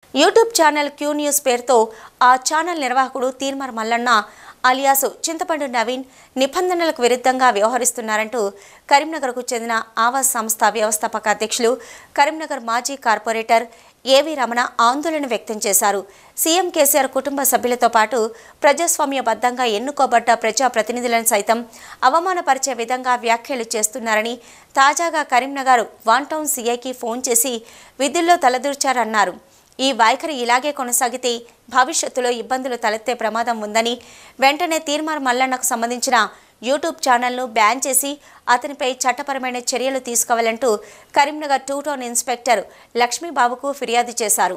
YouTube channel Q news పేరుతో ఆ channel నిర్వాహకుడు తీర్మర్ మల్లన్న అలియాసు చింతపండు నవీన్ నిబంధనలకు విరుద్ధంగా వ్యవహరిస్తున్నారంటూ కరీంనగర్కు చెందిన ఆవాస్ సంస్థ వ్యవస్థాపక అధ్యక్షులు కరీంనగర్ మాజీ కార్పొరేటర్ ఏవి రమణ ఆందోళన వ్యక్తం చేశారు సీఎం కేసీఆర్ కుటుంబ సభ్యులతో పాటు ప్రజాస్వామ్యబద్ధంగా ఎన్నుకోబడ్డ ప్రజాప్రతినిధులను సైతం అవమానపరిచే విధంగా వ్యాఖ్యలు చేస్తున్నారని తాజాగా కరీంనగర్ వన్ టౌన్ సీఐకి ఫోన్ చేసి విధుల్లో తలదూర్చారన్నారు ఈ వైఖరి ఇలాగే కొనసాగితే భవిష్యత్తులో ఇబ్బందులు తలెత్తే ప్రమాదం ఉందని వెంటనే తీర్మార్ మల్లన్నకు సంబంధించిన యూట్యూబ్ ఛానల్ను బ్యాన్ చేసి అతనిపై చట్టపరమైన చర్యలు తీసుకోవాలంటూ కరీంనగర్ టూ టౌన్ ఇన్స్పెక్టర్ లక్ష్మీబాబుకు ఫిర్యాదు చేశారు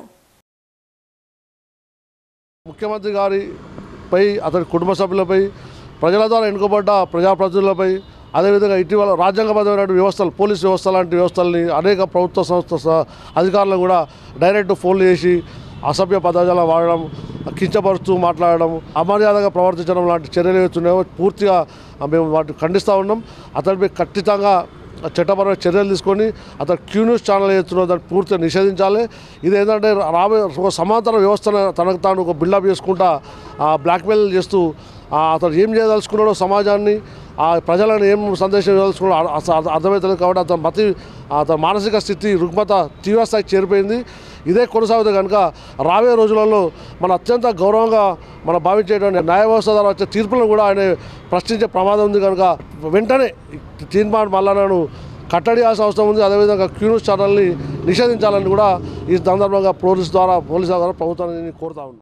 ముఖ్యమంత్రి గారిపై అతని కుటుంబ సభ్యులపై ప్రజల ద్వారా ఎన్నుకోబడ్డ ప్రజాప్రతినిధులపై అదేవిధంగా ఇటీవల రాజ్యాంగబద్ధమైన వ్యవస్థలు పోలీస్ వ్యవస్థ లాంటి వ్యవస్థల్ని అనేక ప్రభుత్వ సంస్థ స- అధికారులను కూడా డైరెక్ట్ ఫోన్లు చేసి అసభ్య పదార్థాలు వాడడం కించపరుస్తూ మాట్లాడడం అమర్యాదగా ప్రవర్తించడం లాంటి చర్యలు ఏవైతున్నాయో పూర్తిగా మేము వాటిని ఖండిస్తూ ఉన్నాం అతనిపై ఖచ్చితంగా చట్టపరమైన చర్యలు తీసుకొని అతను క్యూ న్యూస్ ఛానల్ చేస్తున్న దాన్ని పూర్తిగా నిషేధించాలి ఇది ఏంటంటే రాబోయే ఒక సమాంతర వ్యవస్థను తనకు తాను ఒక బిల్డప్ చేసుకుంటా బ్లాక్మెయిల్ చేస్తూ ఆ, అతను ఏం చేయదలుచుకున్నాడో సమాజాన్ని ఆ ప్రజలను ఏం సందేశం ఇవ్వదలుచుకున్నాడో అ- అస- అర్థమవుతుంది కాబట్టి అతని మతి అతని మానసిక స్థితి రుగ్మత తీవ్రస్థాయికి చేరిపోయింది ఇదే కొనసాగితే కనుక రాబోయే రోజులలో మన అత్యంత గౌరవంగా మనం భావించేటువంటి న్యాయ వ్యవస్థ ద్వారా వచ్చే తీర్పులను కూడా ఆయన ప్రశ్నించే ప్రమాదం ఉంది కనుక వెంటనే తీర్మానం మల్లనను కట్టడియాల్సిన అవసరం ఉంది అదేవిధంగా క్యూన్యూస్ ఛానల్ని నిషేధించాలని కూడా ఈ సందర్భంగా పోలీస్ ద్వారా పోలీసు ద్వారా ప్రభుత్వాన్ని కోరుతా ఉన్నాను